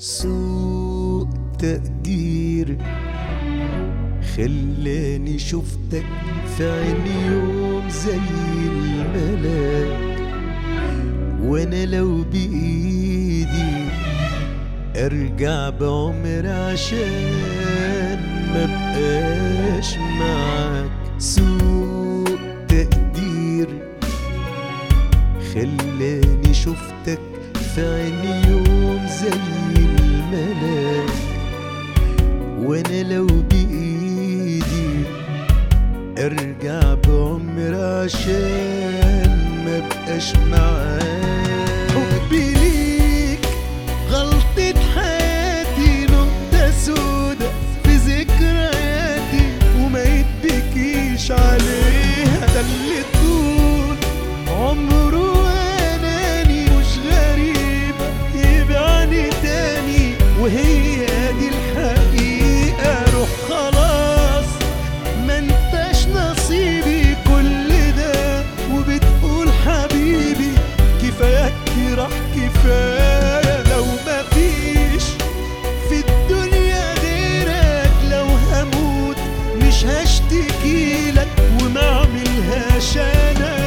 سوء تقدير خلاني شفتك في عيني يوم زي الملاك وانا لو بايدي ارجع بعمر عشان ما بقاش معاك سوء تقدير خلاني شفتك في عيني يوم زي الملاك وانا لو بايدي ارجع بعمر عشان ما بقاش معاك حبي ليك غلطة حياتي نقطة سودا في ذكرياتي وما يتبكيش عليها ده اللي طول عمره اناني مش غريب يبعني تاني وهي دي الحقيقة روح خلاص ما انتش نصيبي كل ده وبتقول حبيبي كفاياك راح كفاية لو مفيش في الدنيا غيرك لو هموت مش هشتكي لك وما اعملهاش انا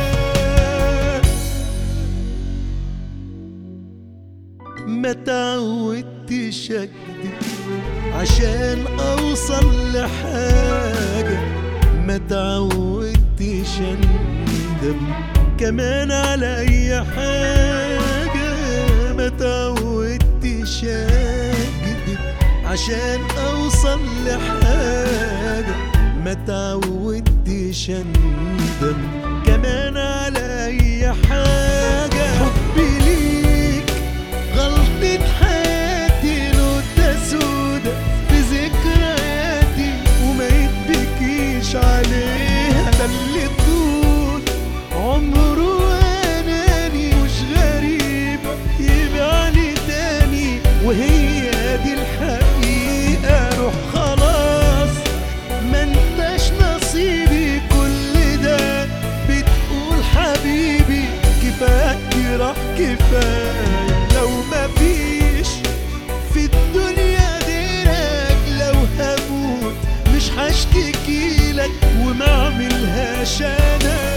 ما تعودتش اكدب عشان اوصل لحاجة ما تعودتش اندم كمان على اي حاجة ما تعودتش اكدب عشان اوصل لحاجة ما تعودتش اندم كمان على اي حاجة حبي ليك غلطة حياتي نقطة سودا في ذكرياتي وما يتبكيش عليها ده اللي طول عمره اناني مش غريب يبعني تاني وهي دي الحقيقة روح خلاص ما انتش نصيبي كل ده بتقول حبيبي كفاك راح كفاية لو مفيش في الدنيا غيرك لو هموت مش هشتكي لك وما اعملهاش انا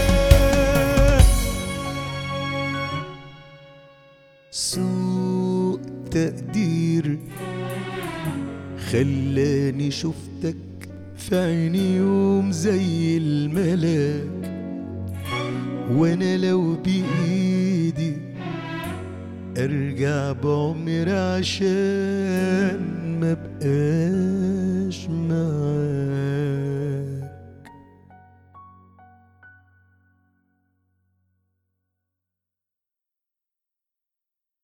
سوء تقدير خلاني شفتك في عيني يوم زي الملاك وانا لو بايدي ارجع بعمر عشان ما بقاش معاك